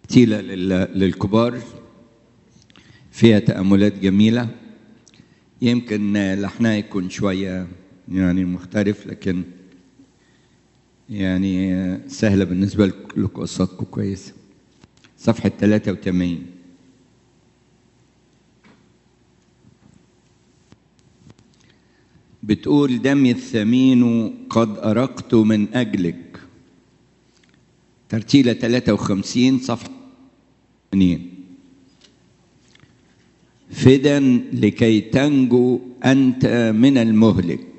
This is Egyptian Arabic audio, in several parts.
تيلة للكبار فيها تأملات جميلة يمكن لحنها يكون شوية يعني مختلف لكن يعني سهلة بالنسبة لكم قصتكم كويسة صفحة 83 بتقول دمي الثمين قد أرقت من أجلك ترتيلة 53 صفحة 80 فدا لكي تنجو أنت من المهلك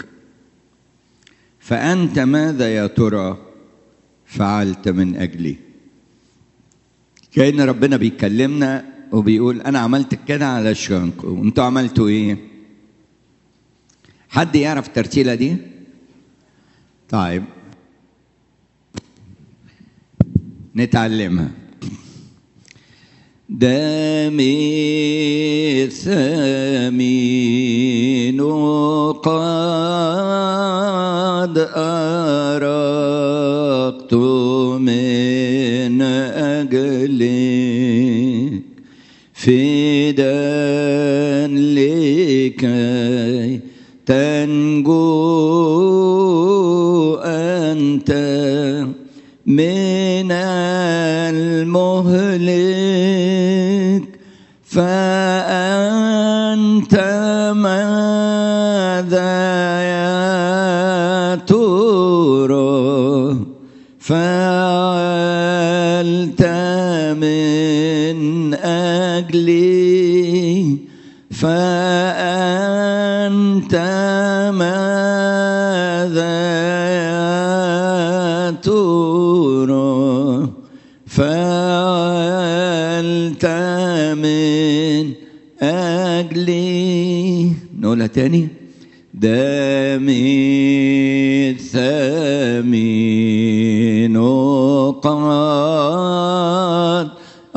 فأنت ماذا يا ترى فعلت من أجلي كأن ربنا بيكلمنا وبيقول أنا عملت كده علشانكم وأنتوا عملتوا إيه؟ حد يعرف الترتيلة دي؟ طيب نتعلمها دمي ثمين قد أرقت من أجلك فدا لكي تنجو أنت من المهلك فأنت ماذا يا ترى فعلت من أجلي فأنت ماذا يا ترى فعلت من أجلي نقولها تاني دمي الثمين قد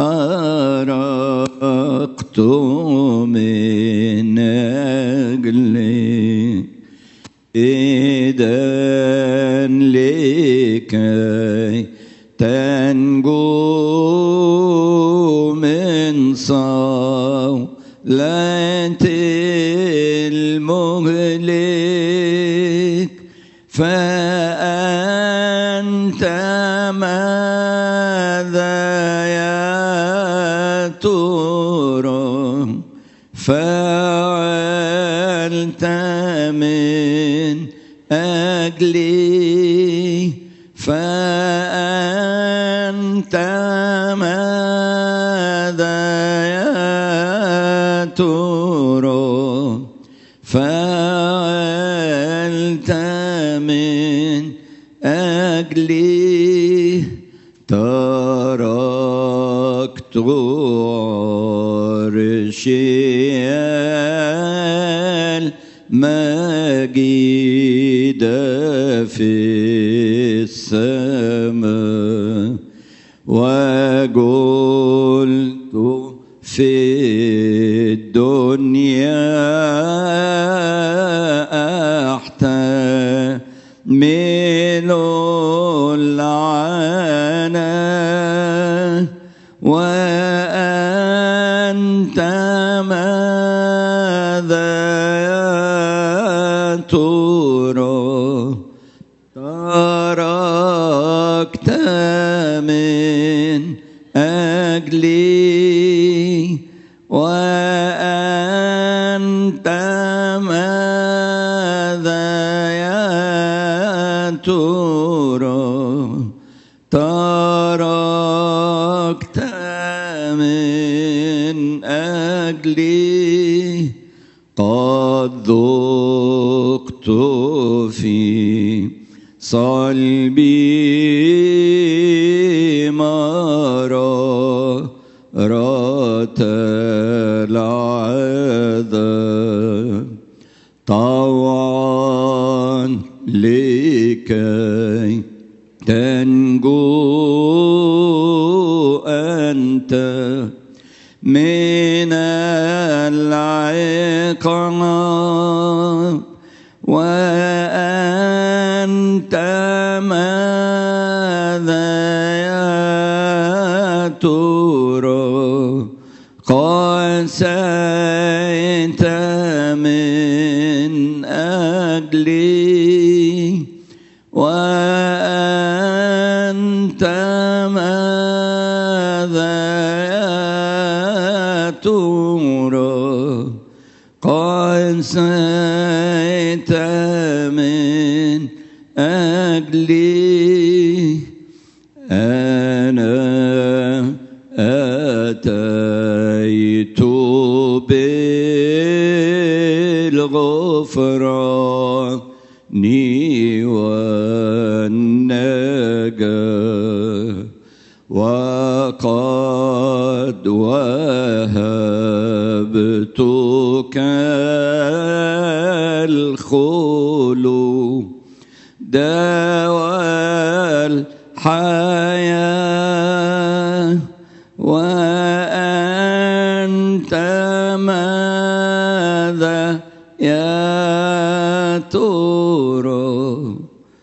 أرقت من أجلي إذا لكي تنجو من صولة المهلك فأنت ماذا يا ترى فعلت من أجلي فأنت ماذا يا ترى فعلت من أجلي تركت عرشي المجيد في السماء وقلت في الدنيا أحتمل العنى وأنت ماذا يا ترى تركت من أجلي وأنت ماذا يا ترى تركت من أجلي قد ذقت في صلبي مرارة العذاب طوعا لكي تنجو أنت من العقاب وأنت ماذا يا ترى قاسيت من أجلي وأنت ماذا ترى قاسيت من أجلي أنا أتيت بالغفران والنجاة وقد وهبتك الخلود دواء الحياة وأنت ماذا يا ترى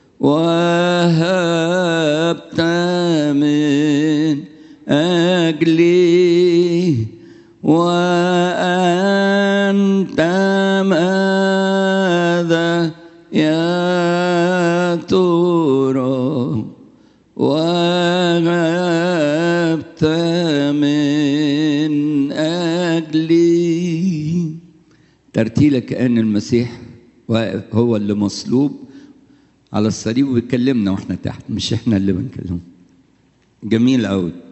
وهبت من أجلي وأنت ماذا يا ترى وغبت من أجلي ترتيلك كأن المسيح واقف هو اللي مصلوب على الصليب وبيكلمنا واحنا تحت مش احنا اللي بنكلمه جميل قوي